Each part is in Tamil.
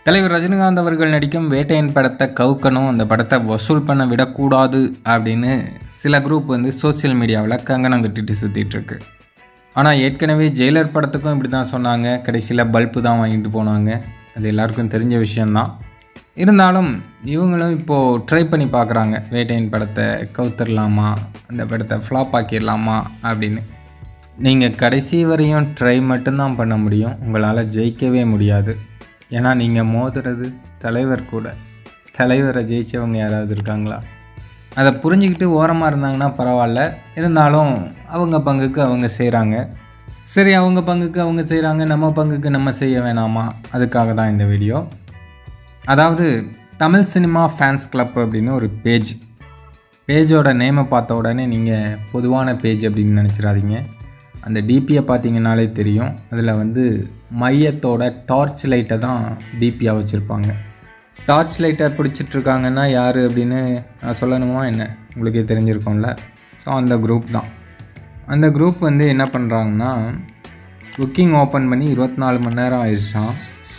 தலைவர் ரஜினிகாந்த் அவர்கள் நடிக்கும் வேட்டையன் படத்தை கவுக்கணும் அந்த படத்தை வசூல் பண்ண விடக்கூடாது அப்படின்னு சில குரூப் வந்து சோஷியல் மீடியாவில் கங்கணம் கட்டிட்டு சுற்றிட்டு இருக்கு ஆனால் ஏற்கனவே ஜெயிலர் படத்துக்கும் இப்படி தான் சொன்னாங்க கடைசியில் பல்பு தான் வாங்கிட்டு போனாங்க அது எல்லாருக்கும் தெரிஞ்ச விஷயந்தான் இருந்தாலும் இவங்களும் இப்போது ட்ரை பண்ணி பார்க்குறாங்க வேட்டையன் படத்தை கவுத்தரலாமா அந்த படத்தை ஃப்ளாப் ஆக்கிடலாமா அப்படின்னு நீங்கள் கடைசி வரையும் ட்ரை மட்டும்தான் பண்ண முடியும் உங்களால் ஜெயிக்கவே முடியாது ஏன்னா நீங்கள் மோதுறது தலைவர் கூட தலைவரை ஜெயித்தவங்க யாராவது இருக்காங்களா அதை புரிஞ்சுக்கிட்டு ஓரமாக இருந்தாங்கன்னா பரவாயில்ல இருந்தாலும் அவங்க பங்குக்கு அவங்க செய்கிறாங்க சரி அவங்க பங்குக்கு அவங்க செய்கிறாங்க நம்ம பங்குக்கு நம்ம செய்ய வேணாமா அதுக்காக தான் இந்த வீடியோ அதாவது தமிழ் சினிமா ஃபேன்ஸ் கிளப் அப்படின்னு ஒரு பேஜ் பேஜோட நேமை பார்த்த உடனே நீங்கள் பொதுவான பேஜ் அப்படின்னு நினச்சிடாதீங்க அந்த டிபியை பார்த்தீங்கன்னாலே தெரியும் அதில் வந்து மையத்தோட டார்ச் லைட்டை தான் டிபியாக வச்சுருப்பாங்க டார்ச் லைட்டை பிடிச்சிட்ருக்காங்கன்னா யார் அப்படின்னு நான் சொல்லணுமா என்ன உங்களுக்கே தெரிஞ்சிருக்கோம்ல ஸோ அந்த குரூப் தான் அந்த குரூப் வந்து என்ன பண்ணுறாங்கன்னா புக்கிங் ஓப்பன் பண்ணி இருபத்தி நாலு மணி நேரம் ஆயிடுச்சான்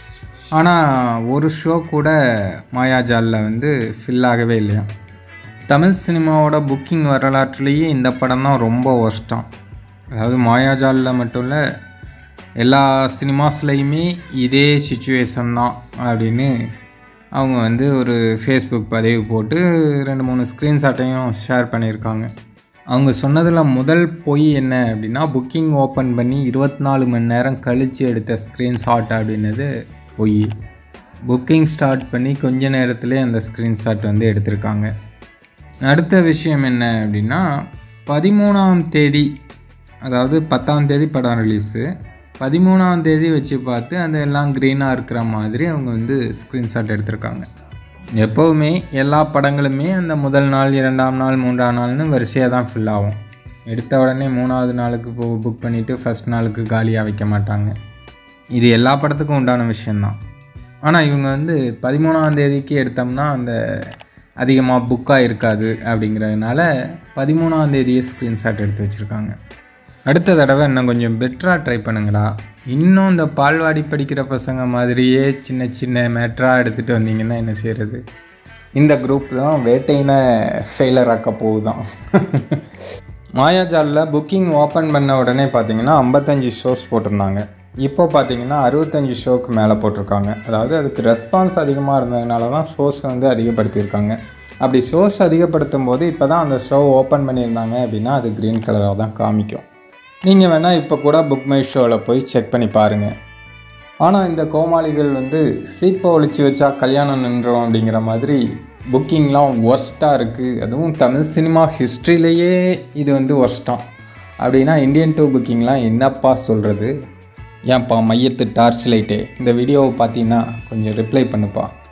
ஆனால் ஒரு ஷோ கூட மாயாஜாலில் வந்து ஃபில் ஆகவே இல்லையா தமிழ் சினிமாவோட புக்கிங் வரலாற்றுலேயே இந்த படம் தான் ரொம்ப ஒஸ்ட்டாம் அதாவது மாயாஜாலில் மட்டும் இல்லை எல்லா சினிமாஸ்லேயுமே இதே சுச்சுவேஷன் தான் அப்படின்னு அவங்க வந்து ஒரு ஃபேஸ்புக் பதிவு போட்டு ரெண்டு மூணு ஸ்க்ரீன்ஷாட்டையும் ஷேர் பண்ணியிருக்காங்க அவங்க சொன்னதில் முதல் பொய் என்ன அப்படின்னா புக்கிங் ஓப்பன் பண்ணி இருபத்தி நாலு மணி நேரம் கழித்து எடுத்த ஸ்க்ரீன்ஷாட் அப்படின்னது பொய் புக்கிங் ஸ்டார்ட் பண்ணி கொஞ்ச நேரத்திலே அந்த ஸ்க்ரீன்ஷாட் வந்து எடுத்திருக்காங்க அடுத்த விஷயம் என்ன அப்படின்னா பதிமூணாம் தேதி அதாவது பத்தாம் தேதி படம் ரிலீஸு பதிமூணாம் தேதி வச்சு பார்த்து அந்த எல்லாம் க்ரீனாக இருக்கிற மாதிரி அவங்க வந்து ஸ்க்ரீன்ஷாட் எடுத்திருக்காங்க எப்போவுமே எல்லா படங்களுமே அந்த முதல் நாள் இரண்டாம் நாள் மூன்றாம் நாள்னு வரிசையாக தான் ஃபில் ஆகும் எடுத்த உடனே மூணாவது நாளுக்கு போ புக் பண்ணிவிட்டு ஃபஸ்ட் நாளுக்கு காலியாக வைக்க மாட்டாங்க இது எல்லா படத்துக்கும் உண்டான விஷயந்தான் ஆனால் இவங்க வந்து பதிமூணாம் தேதிக்கு எடுத்தோம்னா அந்த அதிகமாக புக்காக இருக்காது அப்படிங்கிறதுனால பதிமூணாம் தேதியே ஸ்க்ரீன்ஷாட் எடுத்து வச்சுருக்காங்க அடுத்த தடவை இன்னும் கொஞ்சம் பெட்டராக ட்ரை பண்ணுங்கடா இன்னும் இந்த பால்வாடி படிக்கிற பசங்க மாதிரியே சின்ன சின்ன மேட்ராக எடுத்துகிட்டு வந்தீங்கன்னா என்ன செய்கிறது இந்த குரூப் தான் வேட்டையினை ஃபெயிலர் ஆக்க போகுதான் மாயாஜாலில் புக்கிங் ஓப்பன் பண்ண உடனே பார்த்தீங்கன்னா ஐம்பத்தஞ்சு ஷோஸ் போட்டிருந்தாங்க இப்போ பார்த்தீங்கன்னா அறுபத்தஞ்சு ஷோக்கு மேலே போட்டிருக்காங்க அதாவது அதுக்கு ரெஸ்பான்ஸ் அதிகமாக இருந்ததுனால தான் ஷோஸ் வந்து அதிகப்படுத்தியிருக்காங்க அப்படி ஷோஸ் அதிகப்படுத்தும் போது இப்போ தான் அந்த ஷோ ஓப்பன் பண்ணியிருந்தாங்க அப்படின்னா அது க்ரீன் கலராக தான் காமிக்கும் நீங்கள் வேணால் இப்போ கூட புக் மை ஷோவில் போய் செக் பண்ணி பாருங்கள் ஆனால் இந்த கோமாளிகள் வந்து சீப்பை ஒழிச்சு வச்சா கல்யாணம் நின்றோம் அப்படிங்கிற மாதிரி புக்கிங்லாம் ஒர்ஸ்ட்டாக இருக்குது அதுவும் தமிழ் சினிமா ஹிஸ்ட்ரியிலேயே இது வந்து ஒர்ஸ்ட்டாம் அப்படின்னா இந்தியன் டூ புக்கிங்லாம் என்னப்பா சொல்கிறது ஏன்ப்பா மையத்து டார்ச் லைட்டே இந்த வீடியோவை பார்த்தீங்கன்னா கொஞ்சம் ரிப்ளை பண்ணுப்பா